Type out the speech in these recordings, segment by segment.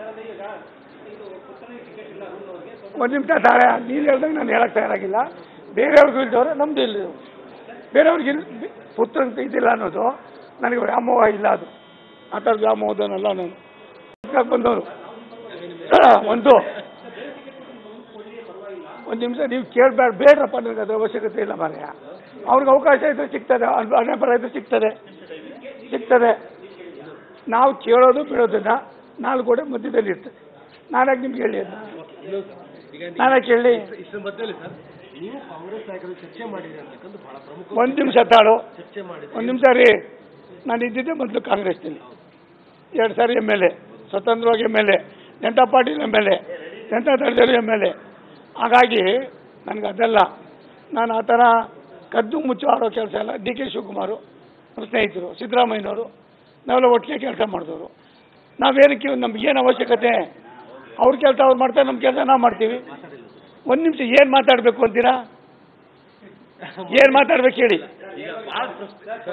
ಒಂದು ನಿಮಿಷ ತಾಳೆ ನೀನು ಹೇಳ್ದಂಗೆ ನಾನು ಹೇಳಕ್ಕೆ ತಯಾರಾಗಿಲ್ಲ ಬೇರೆಯವ್ರಿಗೂ ಇಲ್ದವ್ರೆ ನಮ್ದು ಇಲ್ಲ ಬೇರೆಯವ್ರಿಗೆ ಇಲ್ ಪುತ್ರ ಇದಿಲ್ಲ ಅನ್ನೋದು ನನಗೆ ವ್ಯಾಮೋಹ ಇಲ್ಲ ಅದು ಆ ಥರ ವ್ಯಾಮೋಹದನಲ್ಲ ನಾನು ಇದಕ್ಕೆ ಬಂದವರು ಒಂದು ಒಂದು ನಿಮಿಷ ನೀವು ಕೇಳಬೇಡ ಬೇಡ್ರಪ್ಪ ನನಗೆ ಅದ್ರ ಅವಶ್ಯಕತೆ ಇಲ್ಲ ಮಾರ್ಯ ಅವ್ರಿಗೆ ಅವಕಾಶ ಇದ್ರೆ ಸಿಗ್ತದೆ ಅನ್ಯ ಪರ ಇದ್ರೆ ಸಿಗ್ತದೆ ಸಿಗ್ತದೆ ನಾವು ಕೇಳೋದು ಬಿಡೋದನ್ನ ನಾಲ್ಕು ಗೋಡೆ ಮಧ್ಯದಲ್ಲಿ ಇರ್ತದೆ ನಾನಾಗಿ ನಿಮ್ಗೆ ಹೇಳಿ ಅದನ್ನ ಈಗ ನಾನಾಗಿ ಹೇಳಿ ಇಷ್ಟರ ಮಧ್ಯದಲ್ಲಿ ಸರ್ ನೀವು ಕಾಂಗ್ರೆಸ್ ನಾಯಕರು ಚರ್ಚೆ ಮಾಡಿದ್ರೆ ಅಂತಕ್ಕಂಥ ಬಹಳ ಪ್ರಮುಖ ಒಂದು ನಿಮಿಷ ತಾಳು ಚರ್ಚೆ ಮಾಡಿದ್ರೆ ಒಂದು ನಿಮಿಷ ರೀ ನಾನು ಇದ್ದಿದ್ದೆ ಮೊದಲು ಕಾಂಗ್ರೆಸ್ನಲ್ಲಿ ಎರಡು ಸಾರಿ ಎಮ್ ಎಲ್ ಎ ಸ್ವತಂತ್ರವಾಗಿ M L A Janata Party M L A Janata ದಳದಲ್ಲಿ ಎಮ್ ಎಲ್ ಎ ಹಾಗಾಗಿ ನನಗೆ ಅದೆಲ್ಲ ನಾನು ಆ ಥರ ಕದ್ದು ಮುಚ್ಚು ಆಡೋ ಕೆಲಸ ಎಲ್ಲ ಡಿ ಕೆ ಶಿವಕುಮಾರು ನಮ್ಮ ಸ್ನೇಹಿತರು ಸಿದ್ದರಾಮಯ್ಯನವರು ನಾವೆಲ್ಲ ಒಟ್ಟಿಗೆ ಕೆಲಸ ಮಾಡಿದವರು ನಾವೇನಕ್ಕೆ ನಮ್ಗೇನು ಅವಶ್ಯಕತೆ ಅವ್ರ ಕೆಲಸ ಅವ್ರು ಮಾಡ್ತಾರೆ ನಮ್ಮ ಕೆಲಸ ನಾವು ಮಾಡ್ತೀವಿ ಒಂದು ನಿಮಿಷ ಏನು ಮಾತಾಡಬೇಕು ಅಂತೀರಾ ಏನು ಮಾತಾಡ್ಬೇಕು ಹೇಳಿ ಈಗ ಬಹಳ ಪ್ರಶ್ನೆ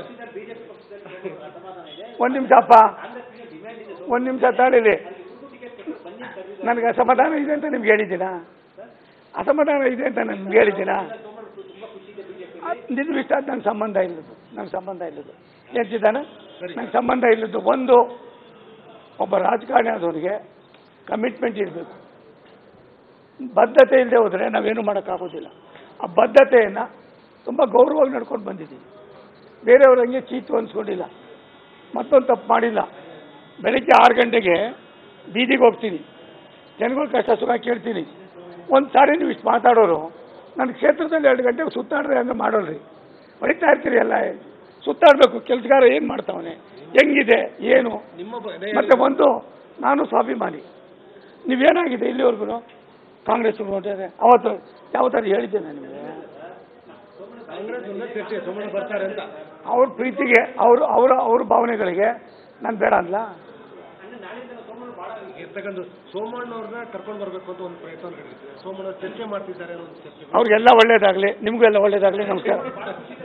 ಒಂದು ನಿಮಿಷ ಅಪ್ಪ ಒಂದು ನಿಮಿಷ ತಾಳಿಲಿ ನನಗೆ ಅಸಮಾಧಾನ ಇದೆ ಅಂತ ನಿಮ್ಗೆ ಹೇಳಿದ್ದೀನಾ ಅಸಮಾಧಾನ ಇದೆ ಅಂತ ನಾನು ನಿಮ್ಗೆ ಹೇಳಿದ್ದೀನಾ ನಿನ್ನ ಇಷ್ಟ ನನ್ನ ಸಂಬಂಧ ಇಲ್ಲದು ನನ್ನ ಸಂಬಂಧ ಇಲ್ಲದು ಹೇಳ್ತಿದ್ದಾನೆ ನನ್ನ ಸಂಬಂಧ ಇಲ್ಲದ್ದು ಒಂದು ಒಬ್ಬ ರಾಜಕಾರಣಿ ಆದವನಿಗೆ ಕಮಿಟ್ಮೆಂಟ್ ಇರಬೇಕು ಬದ್ಧತೆ ಇಲ್ಲದೆ ಹೋದರೆ ನಾವೇನು ಮಾಡೋಕ್ಕಾಗೋದಿಲ್ಲ ಆ ಬದ್ಧತೆಯನ್ನು ತುಂಬ ಗೌರವವಾಗಿ ನಡ್ಕೊಂಡು ಬಂದಿದ್ದೀವಿ ಬೇರೆಯವ್ರ ಹಂಗೆ ಚೀತು ಅನ್ಸ್ಕೊಂಡಿಲ್ಲ ಮತ್ತೊಂದು ತಪ್ಪು ಮಾಡಿಲ್ಲ ಬೆಳಿಗ್ಗೆ ಆರು ಗಂಟೆಗೆ ಬೀದಿಗೆ ಹೋಗ್ತೀನಿ ಜನಗಳ ಕಷ್ಟ ಸುಖ ಕೇಳ್ತೀನಿ ಒಂದು ಸಾರಿ ನೀವು ಇಷ್ಟು ಮಾತಾಡೋರು ನನ್ನ ಕ್ಷೇತ್ರದಲ್ಲಿ ಎರಡು ಗಂಟೆಗೆ ಸುತ್ತಾಡ್ರಿ ಹಂಗೆ ಮಾಡೋಲ್ರಿ ಹೊಡಿತಾ ಇರ್ತೀರಿ ಎಲ್ಲ ಸುತ್ತಾಡಬೇಕು ಕೆಲಸಗಾರ ಏನು ಮಾಡ್ತಾವನೆ ಹೆಂಗಿದೆ ಏನು ನಿಮ್ಮ ಬ- ಮತ್ತೆ ಒಂದು ನಾನು ಸ್ವಾಭಿಮಾನಿ ನೀವೇನಾಗಿದೆ ಇಲ್ಲಿವರೆಗೂ ಕಾಂಗ್ರೆಸ್ ನೋಡಿದ್ರೆ ಅವತ್ತು ಯಾವ ಥರ ಹೇಳಿದ್ದೆ ನಾನು ನಿಮಗೆ ಕಾಂಗ್ರೆಸ್ ಒಂದೇ ಚರ್ಚೆ ಸೋಮಣ್ಣ ಬರ್ತಾರೆ ಅಂತ ಅವ್ರ ಪ್ರೀತಿಗೆ ಅವರು ಅವರ ಅವ್ರ ಭಾವನೆಗಳಿಗೆ ನಾನು ಬೇಡ ಅಲ್ಲ ಇರ್ತಕ್ಕಂಥ ಸೋಮಣ್ಣ ಅವ್ರನ್ನ ಕರ್ಕೊಂಡು ಬರ್ಬೇಕು ಅಂತ ಒಂದು ಪ್ರಯತ್ನ ನಡೆಯುತ್ತೆ ಸೋಮಣ್ಣ ಚರ್ಚೆ ಮಾಡ್ತಿದ್ದಾರೆ ಅನ್ನೋ ಒಂದು ಚರ್ಚೆ ಅವ್ರಿಗೆಲ್ಲ ಒಳ್ಳೇದಾಗಲಿ ನಿಮಗೂ ಎಲ್ಲ ಒಳ್ಳೇದಾಗಲಿ ನಮಸ್ಕಾರ